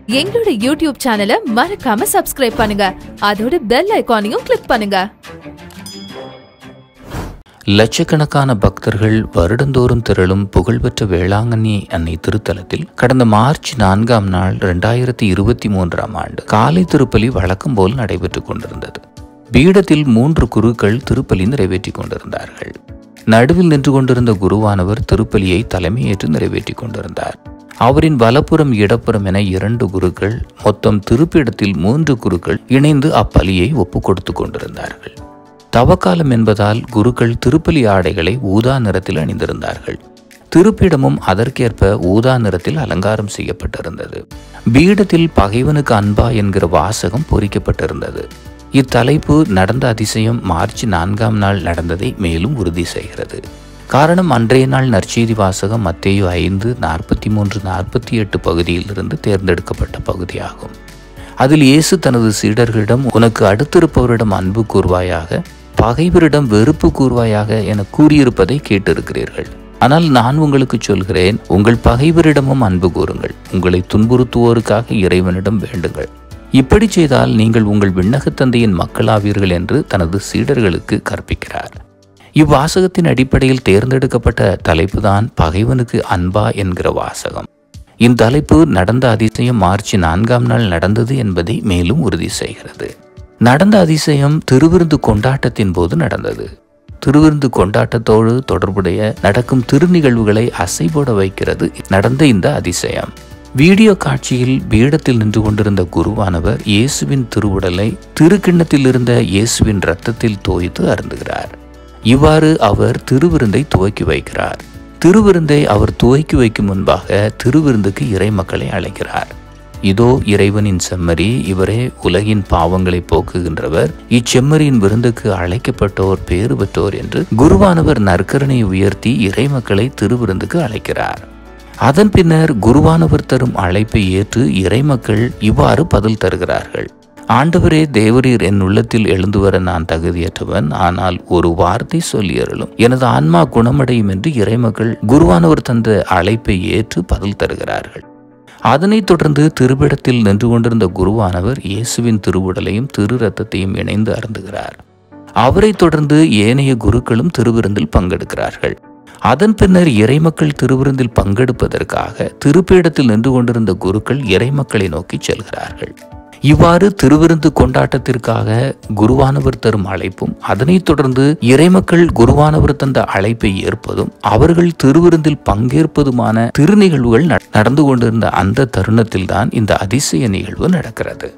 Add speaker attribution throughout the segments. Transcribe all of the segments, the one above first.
Speaker 1: எங்களோட யூடியூப் சேனலை மறக்காம சப்ஸ்கிரைப் பண்ணுங்க அதோட பெல் ஐகானையும் கிளிக் பண்ணுங்க
Speaker 2: லட்சக்கணக்கான பக்தர்கள் வருடந்தோறும் திரளும் புகழ்பெற்ற வேளாங்கண்ணி அன்னை திருத்தலத்தில் கடந்த மார்ச் நான்காம் நாள் இரண்டாயிரத்தி இருபத்தி மூன்றாம் ஆண்டு காலை திருப்பலி வழக்கம் போல் நடைபெற்றுக் கொண்டிருந்தது பீடத்தில் மூன்று குருக்கள் திருப்பலி நிறைவேற்றிக் கொண்டிருந்தார்கள் நடுவில் நின்று கொண்டிருந்த குருவானவர் திருப்பலியை தலைமையேற்று நிறைவேற்றிக் கொண்டிருந்தார் அவரின் வலப்புறம் இடப்புறம் என இரண்டு குருக்கள் மொத்தம் திருப்பிடத்தில் மூன்று குருக்கள் இணைந்து அப்பலியை ஒப்புக் கொடுத்து கொண்டிருந்தார்கள் தவக்காலம் என்பதால் குருக்கள் திருப்பலி ஆடைகளை ஊதா நிறத்தில் அணிந்திருந்தார்கள் திருப்பிடமும் அதற்கேற்ப ஊதா நிறத்தில் அலங்காரம் செய்யப்பட்டிருந்தது பீடத்தில் பகைவனுக்கு அன்பா என்கிற வாசகம் பொறிக்கப்பட்டிருந்தது இத்தலைப்பு நடந்த அதிசயம் மார்ச் நான்காம் நாள் நடந்ததை மேலும் உறுதி செய்கிறது காரணம் அன்றைய நாள் நற்செய்தி வாசகம் மத்தேயு ஐந்து நாற்பத்தி மூன்று நாற்பத்தி எட்டு பகுதியிலிருந்து தேர்ந்தெடுக்கப்பட்ட பகுதியாகும் அதில் இயேசு தனது சீடர்களிடம் உனக்கு அடுத்திருப்பவரிடம் அன்பு கூர்வாயாக பகைவரிடம் வெறுப்பு கூர்வாயாக என கூறியிருப்பதை கேட்டிருக்கிறீர்கள் ஆனால் நான் உங்களுக்கு சொல்கிறேன் உங்கள் பகைவரிடமும் அன்பு கூறுங்கள் உங்களை துன்புறுத்துவோருக்காக இறைவனிடம் வேண்டுங்கள் இப்படி செய்தால் நீங்கள் உங்கள் விண்ணகத் தந்தையின் மக்களாவீர்கள் என்று தனது சீடர்களுக்கு கற்பிக்கிறார் இவ்வாசகத்தின் அடிப்படையில் தேர்ந்தெடுக்கப்பட்ட தலைப்புதான் பகைவனுக்கு அன்பா என்கிற வாசகம் இத்தலைப்பு நடந்த அதிசயம் மார்ச் நான்காம் நாள் நடந்தது என்பதை மேலும் உறுதி செய்கிறது நடந்த அதிசயம் திருவிருந்து கொண்டாட்டத்தின் போது நடந்தது திருவிருந்து கொண்டாட்டத்தோடு தொடர்புடைய நடக்கும் திருநிகழ்வுகளை அசைபோட வைக்கிறது நடந்த இந்த அதிசயம் வீடியோ காட்சியில் பீடத்தில் நின்று கொண்டிருந்த குருவானவர் இயேசுவின் திருவுடலை திருக்கிண்ணத்தில் இருந்த இயேசுவின் இரத்தத்தில் தோய்த்து அருந்துகிறார் இவ்வாறு அவர் திருவிருந்தை துவக்கி வைக்கிறார் திருவிருந்தை அவர் துவக்கி வைக்கும் முன்பாக திருவிருந்துக்கு இறை மக்களை அழைக்கிறார் இதோ இறைவனின் செம்மறி இவரே உலகின் பாவங்களை போக்குகின்றவர் இச்செம்மறியின் விருந்துக்கு அழைக்கப்பட்டோர் பேறு பெற்றோர் என்று குருவானவர் நற்கரனை உயர்த்தி இறை மக்களை திருவிருந்துக்கு அழைக்கிறார் அதன் பின்னர் குருவானவர் தரும் அழைப்பை ஏற்று இறைமக்கள் இவ்வாறு பதில் தருகிறார்கள் ஆண்டவரே தேவரீர் என் உள்ளத்தில் எழுந்து வர நான் தகுதியற்றவன் ஆனால் ஒரு வார்த்தை சொல்லியருளும் எனது ஆன்மா குணமடையும் என்று இறைமக்கள் குருவானவர் தந்த அழைப்பை ஏற்று பதில் தருகிறார்கள் அதனைத் தொடர்ந்து திருவிடத்தில் நின்று கொண்டிருந்த குருவானவர் இயேசுவின் திருவுடலையும் திரு ரத்தத்தையும் இணைந்து அருந்துகிறார் அவரைத் தொடர்ந்து ஏனைய குருக்களும் திருவிருந்தில் பங்கெடுக்கிறார்கள் அதன் பின்னர் இறைமக்கள் திருவிருந்தில் பங்கெடுப்பதற்காக திருப்பீடத்தில் நின்று கொண்டிருந்த குருக்கள் இறைமக்களை நோக்கி செல்கிறார்கள் இவ்வாறு திருவிருந்து கொண்டாட்டத்திற்காக குருவானவர் தரும் அழைப்பும் அதனைத் தொடர்ந்து இறைமக்கள் குருவானவர் தந்த அழைப்பை ஏற்பதும் அவர்கள் திருவிருந்தில் பங்கேற்பதுமான திருநிகழ்வுகள் நடந்து கொண்டிருந்த அந்த தருணத்தில்தான் இந்த அதிசய நிகழ்வு நடக்கிறது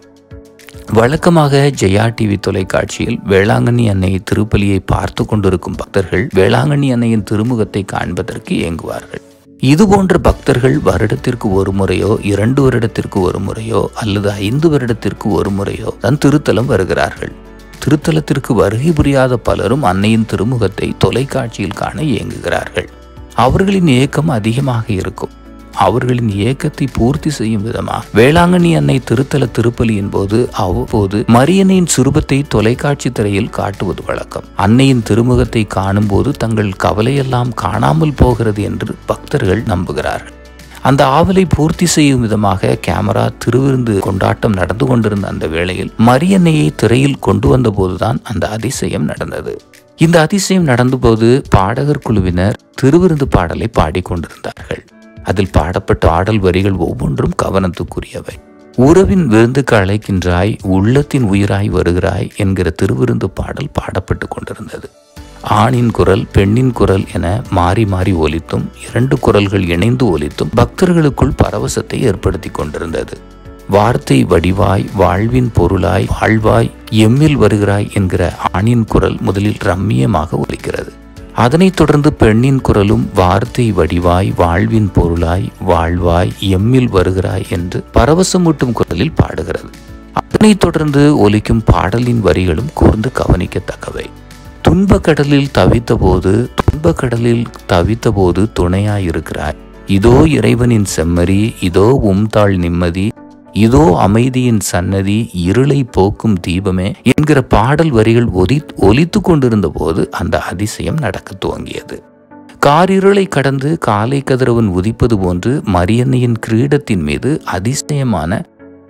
Speaker 2: வழக்கமாக ஜெயா டிவி தொலைக்காட்சியில் வேளாங்கண்ணி அன்னை திருப்பலியை பார்த்து கொண்டிருக்கும் பக்தர்கள் வேளாங்கண்ணி அன்னையின் திருமுகத்தை காண்பதற்கு இயங்குவார்கள் இதுபோன்ற பக்தர்கள் வருடத்திற்கு ஒரு முறையோ இரண்டு வருடத்திற்கு ஒரு முறையோ அல்லது ஐந்து வருடத்திற்கு ஒரு முறையோ தான் திருத்தலம் வருகிறார்கள் திருத்தலத்திற்கு வருகை புரியாத பலரும் அன்னையின் திருமுகத்தை தொலைக்காட்சியில் காண இயங்குகிறார்கள் அவர்களின் ஏக்கம் அதிகமாக இருக்கும் அவர்களின் ஏக்கத்தை பூர்த்தி செய்யும் விதமாக வேளாங்கண்ணி அன்னை திருத்தல திருப்பலியின் போது அவ்வப்போது மரியன்னையின் சுரூபத்தை தொலைக்காட்சி திரையில் காட்டுவது வழக்கம் அன்னையின் திருமுகத்தை காணும்போது தங்கள் கவலையெல்லாம் காணாமல் போகிறது என்று பக்தர்கள் நம்புகிறார்கள் அந்த ஆவலை பூர்த்தி செய்யும் விதமாக கேமரா திருவிருந்து கொண்டாட்டம் நடந்து கொண்டிருந்த அந்த வேளையில் மரியன்னையை திரையில் கொண்டு வந்த போதுதான் அந்த அதிசயம் நடந்தது இந்த அதிசயம் நடந்தபோது பாடகர் குழுவினர் திருவிருந்து பாடலை பாடிக்கொண்டிருந்தார்கள் அதில் பாடப்பட்ட ஆடல் வரிகள் ஒவ்வொன்றும் கவனத்துக்குரியவை உறவின் விருந்துக்கு அழைக்கின்றாய் உள்ளத்தின் உயிராய் வருகிறாய் என்கிற திருவிருந்து பாடல் பாடப்பட்டு கொண்டிருந்தது ஆணின் குரல் பெண்ணின் குரல் என மாறி மாறி ஒலித்தும் இரண்டு குரல்கள் இணைந்து ஒலித்தும் பக்தர்களுக்குள் பரவசத்தை ஏற்படுத்தி கொண்டிருந்தது வார்த்தை வடிவாய் வாழ்வின் பொருளாய் வாழ்வாய் எம்மில் வருகிறாய் என்கிற ஆணின் குரல் முதலில் ரம்மியமாக ஒலிக்கிறது அதனைத் தொடர்ந்து பெண்ணின் குரலும் வார்த்தை வடிவாய் வாழ்வின் பொருளாய் வாழ்வாய் எம்மில் வருகிறாய் என்று பரவசமூட்டும் குரலில் பாடுகிறது அதனைத் தொடர்ந்து ஒலிக்கும் பாடலின் வரிகளும் கூர்ந்து கவனிக்கத்தக்கவை துன்பக் கடலில் தவித்தபோது துன்பக் கடலில் தவித்தபோது துணையாயிருக்கிறாய் இதோ இறைவனின் செம்மறி இதோ உம்தாள் நிம்மதி இதோ அமைதியின் சன்னதி இருளை போக்கும் தீபமே என்கிற பாடல் வரிகள் ஒலி ஒலித்து கொண்டிருந்த போது அந்த அதிசயம் நடக்க துவங்கியது காரிருளை கடந்து காலை கதிரவன் உதிப்பது போன்று மரியன்னையின் கிரீடத்தின் மீது அதிசயமான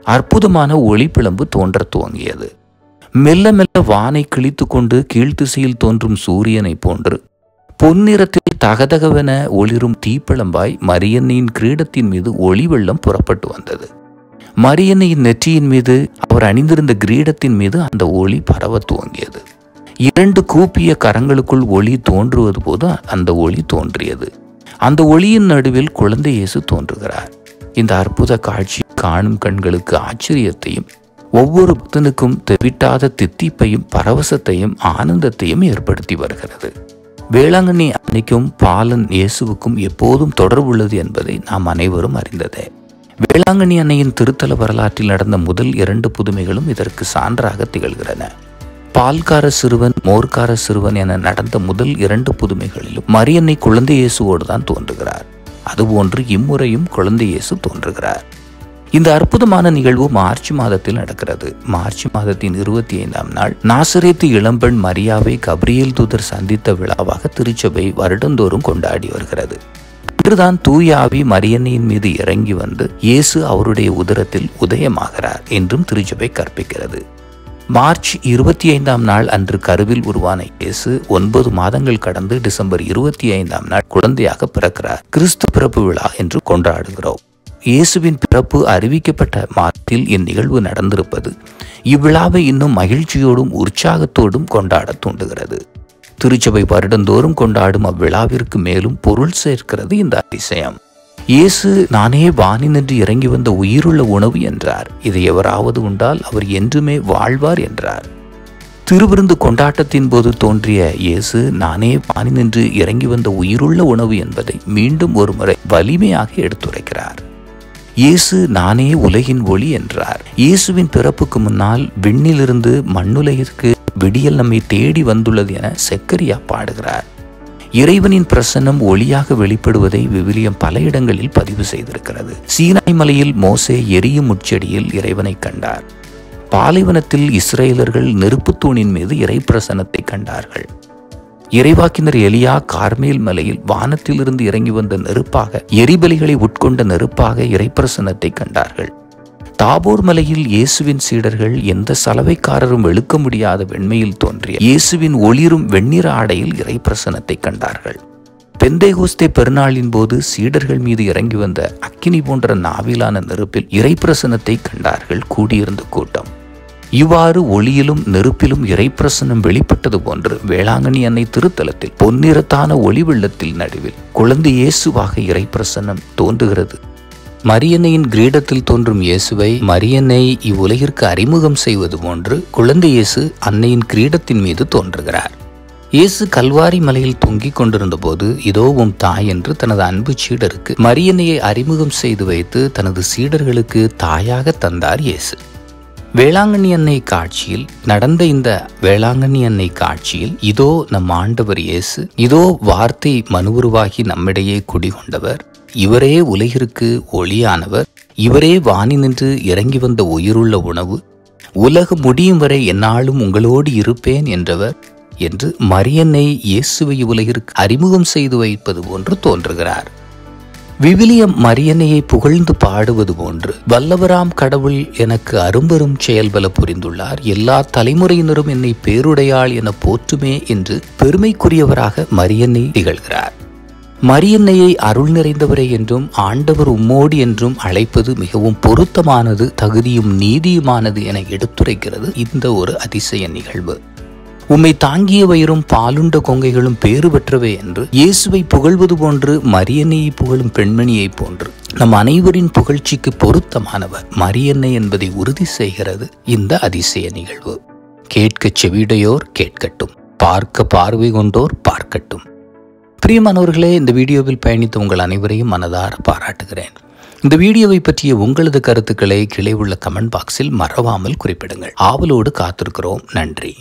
Speaker 2: அற்புதமான ஒளிப்பிளம்பு தோன்றத் துவங்கியது மெல்ல மெல்ல வானை கிழித்து கொண்டு கீழ்த்திசையில் தோன்றும் சூரியனைப் போன்று பொன்னிறத்தில் தகதகவென ஒளிரும் தீப்பிழம்பாய் மரியன்னையின் கிரீடத்தின் மீது ஒளி வெள்ளம் புறப்பட்டு வந்தது மரியன்னையின் நெற்றியின் மீது அவர் அணிந்திருந்த கிரீடத்தின் மீது அந்த ஒளி பரவ துவங்கியது இரண்டு கூப்பிய கரங்களுக்குள் ஒளி தோன்றுவது போது அந்த ஒளி தோன்றியது அந்த ஒளியின் நடுவில் குழந்தை இயேசு தோன்றுகிறார் இந்த அற்புத காட்சி காணும் கண்களுக்கு ஆச்சரியத்தையும் ஒவ்வொரு பக்தனுக்கும் தெவிட்டாத தித்திப்பையும் பரவசத்தையும் ஆனந்தத்தையும் ஏற்படுத்தி வருகிறது வேளாங்கண்ணி அன்னைக்கும் பாலன் இயேசுவுக்கும் எப்போதும் தொடர்புள்ளது என்பதை நாம் அனைவரும் அறிந்ததே வேளாங்கண்ணி அன்னையின் திருத்தல வரலாற்றில் நடந்த முதல் இரண்டு புதுமைகளும் இதற்கு சான்றாக திகழ்கிறன பால்கார சிறுவன் மோர்க்கார சிறுவன் என நடந்த முதல் இரண்டு புதுமைகளிலும் மரியன்னை குழந்தை இயேசுவோடு தான் தோன்றுகிறார் அதுபோன்று இம்முறையும் குழந்தை இயேசு தோன்றுகிறார் இந்த அற்புதமான நிகழ்வு மார்ச் மாதத்தில் நடக்கிறது மார்ச் மாதத்தின் இருபத்தி ஐந்தாம் நாள் நாசரேத்து இளம்பெண் மரியாவை கப்ரியேல் தூதர் சந்தித்த விழாவாக திருச்சபை வருடந்தோறும் கொண்டாடி வருகிறது இன்றுதான் தூய ஆவி மரியன்னையின் மீது இறங்கி வந்து இயேசு அவருடைய உதரத்தில் உதயமாகிறார் என்றும் திருச்சபை கற்பிக்கிறது மார்ச் இருபத்தி ஐந்தாம் நாள் அன்று கருவில் உருவான இயேசு ஒன்பது மாதங்கள் கடந்து டிசம்பர் இருபத்தி ஐந்தாம் நாள் குழந்தையாக பிறக்கிறார் கிறிஸ்து பிறப்பு விழா என்று கொண்டாடுகிறோம் இயேசுவின் பிறப்பு அறிவிக்கப்பட்ட மாதத்தில் இந்நிகழ்வு நடந்திருப்பது இவ்விழாவை இன்னும் மகிழ்ச்சியோடும் உற்சாகத்தோடும் கொண்டாட தூண்டுகிறது திருச்சபை வருடந்தோறும் கொண்டாடும் அவ்விழாவிற்கு மேலும் பொருள் சேர்க்கிறது இந்த அதிசயம் இயேசு நானே வானினின்று இறங்கி வந்த உயிருள்ள உணவு என்றார் இதை எவராவது உண்டால் அவர் என்றுமே வாழ்வார் என்றார் திருவிருந்து கொண்டாட்டத்தின் போது தோன்றிய இயேசு நானே வானினின்று இறங்கி வந்த உயிருள்ள உணவு என்பதை மீண்டும் ஒருமுறை வலிமையாக எடுத்துரைக்கிறார் இயேசு நானே உலகின் ஒளி என்றார் இயேசுவின் பிறப்புக்கு முன்னால் விண்ணிலிருந்து மண்ணுலகிற்கு விடியல் நம்மை தேடி வந்துள்ளது என செக்கரியா பாடுகிறார் இறைவனின் பிரசன்னம் ஒளியாக வெளிப்படுவதை விவிலியம் பல இடங்களில் பதிவு செய்திருக்கிறது சீனாய் மலையில் மோசே எரியும் முச்செடியில் இறைவனை கண்டார் பாலைவனத்தில் இஸ்ரேலர்கள் நெருப்புத் தூணின் மீது இறை பிரசன்னத்தை கண்டார்கள் இறைவாக்கினர் எலியா கார்மேல் மலையில் வானத்திலிருந்து இறங்கி வந்த நெருப்பாக எரிபலிகளை உட்கொண்ட நெருப்பாக இறைப்பிரசன்னத்தை கண்டார்கள் தாபோர் மலையில் இயேசுவின் சீடர்கள் எந்த சலவைக்காரரும் வெளுக்க முடியாத வெண்மையில் தோன்றிய இயேசுவின் ஒளிரும் வெண்ணிற ஆடையில் இறைப்பிரசனத்தை கண்டார்கள் பெந்தேகோஸ்தே பெருநாளின் போது சீடர்கள் மீது இறங்கி வந்த அக்கினி போன்ற நாவிலான நெருப்பில் இறைப்பிரசனத்தை கண்டார்கள் கூடியிருந்த கூட்டம் இவ்வாறு ஒளியிலும் நெருப்பிலும் இறைப்பிரசனம் வெளிப்பட்டது போன்று வேளாங்கண்ணி அன்னை திருத்தலத்தில் பொன்னிறத்தான ஒளி வெள்ளத்தில் நடுவில் குழந்தை இயேசுவாக இறைப்பிரசனம் தோன்றுகிறது மரியன்னையின் கிரீடத்தில் தோன்றும் இயேசுவை மரியன்னை இவ்வுலகிற்கு அறிமுகம் செய்வது போன்று குழந்தை இயேசு அன்னையின் கிரீடத்தின் மீது தோன்றுகிறார் இயேசு கல்வாரி மலையில் தொங்கிக் கொண்டிருந்த போது இதோ உம் தாய் என்று தனது அன்பு சீடருக்கு மரியன்னையை அறிமுகம் செய்து வைத்து தனது சீடர்களுக்கு தாயாக தந்தார் இயேசு வேளாங்கண்ணி அன்னை காட்சியில் நடந்த இந்த வேளாங்கண்ணி அன்னை காட்சியில் இதோ நம் ஆண்டவர் இயேசு இதோ வார்த்தை மனுவுருவாகி நம்மிடையே குடிகொண்டவர் இவரே உலகிற்கு ஒளியானவர் இவரே வானி நின்று இறங்கி வந்த உயிருள்ள உணவு உலகம் முடியும் வரை என்னாலும் உங்களோடு இருப்பேன் என்றவர் என்று மரியன்னை இயேசுவை உலகிற்கு அறிமுகம் செய்து வைப்பது போன்று தோன்றுகிறார் விவிலியம் மரியன்னையை புகழ்ந்து பாடுவது போன்று வல்லவராம் கடவுள் எனக்கு அரும்பெரும் செயல்பல புரிந்துள்ளார் எல்லா தலைமுறையினரும் என்னை பேருடையாள் என போற்றுமே என்று பெருமைக்குரியவராக மரியன்னை திகழ்கிறார் மரியன்னையை அருள் நிறைந்தவரே என்றும் ஆண்டவர் உம்மோடு என்றும் அழைப்பது மிகவும் பொருத்தமானது தகுதியும் நீதியுமானது என எடுத்துரைக்கிறது இந்த ஒரு அதிசய நிகழ்வு உம்மை தாங்கிய வயிறும் பாலுண்ட கொங்கைகளும் பேறு பெற்றவை என்று இயேசுவை புகழ்வது போன்று மரியன்னையை புகழும் பெண்மணியைப் போன்று நம் அனைவரின் புகழ்ச்சிக்கு பொருத்தமானவர் மரியன்னை என்பதை உறுதி செய்கிறது இந்த அதிசய நிகழ்வு கேட்க செவிடையோர் கேட்கட்டும் பார்க்க பார்வை கொண்டோர் பார்க்கட்டும் பிரியமானவர்களே இந்த வீடியோவில் பயணித்த உங்கள் அனைவரையும் மனதார பாராட்டுகிறேன் இந்த வீடியோவை பற்றிய உங்களது கருத்துக்களை கீழே உள்ள கமெண்ட் பாக்ஸில் மறவாமல் குறிப்பிடுங்கள் ஆவலோடு காத்திருக்கிறோம் நன்றி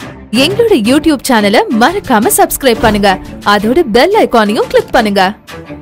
Speaker 1: எங்களோட யூடியூப் சேனலை மறக்காம சப்ஸ்கிரைப் பண்ணுங்க அதோட பெல் ஐகானையும் கிளிக் பண்ணுங்க